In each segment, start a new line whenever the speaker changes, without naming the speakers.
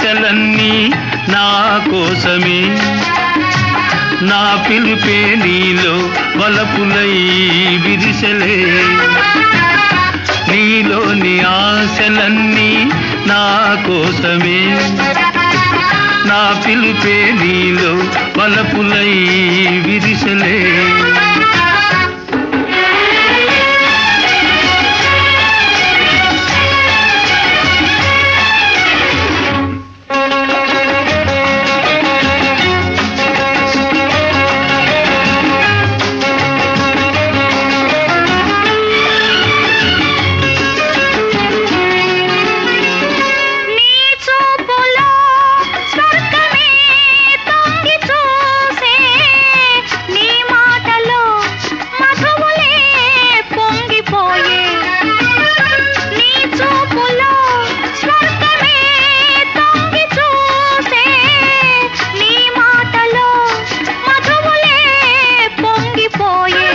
ఆశలన్నీ నా కోసమే నా పిలుపే నీలో వలపులై విరిసలే నీలోని ఆశలన్నీ నా కోసమే నా పిలుపే నీలో వలపులై విరిసలే
నీ చూపులో స్వర్గమే తొంగి చూసే నీ మాటలో మధువులే పొంగిపోయే నీ చూపులో స్వర్గమే తొంగి చూసే నీ మాటలో మధువులే పొంగిపోయే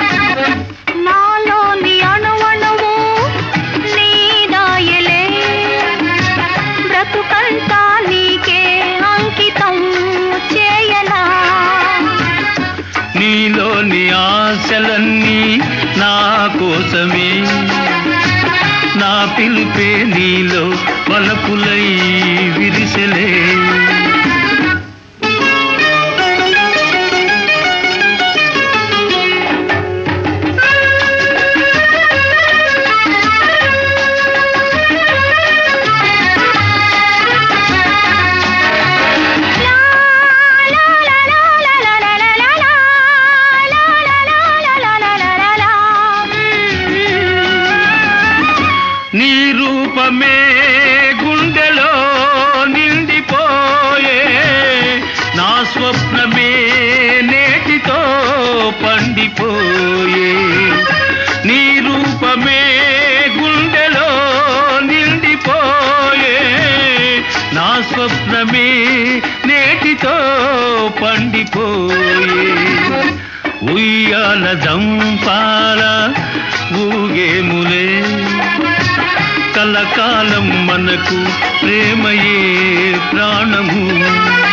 నాలోని అణువణువు నీదాయలే బ్రతుకంతా నీకే అంకితం చేయనా
నీలోని ఆశలన్నీ నా కోసమే నా పిలుపే నీలో వలపులై విరిసలే నీ రూపమే గుండెలో నిండిపోయే నా స్వప్నమే నేటితో పండిపోయే నీ రూపమే గుండెలో నిండిపోయే నా స్వప్నమే నేటితో పండిపోయే ఉయ్యాల జంపాల ఊగేములే కలకాలం మనకు ప్రేమయే ప్రాణము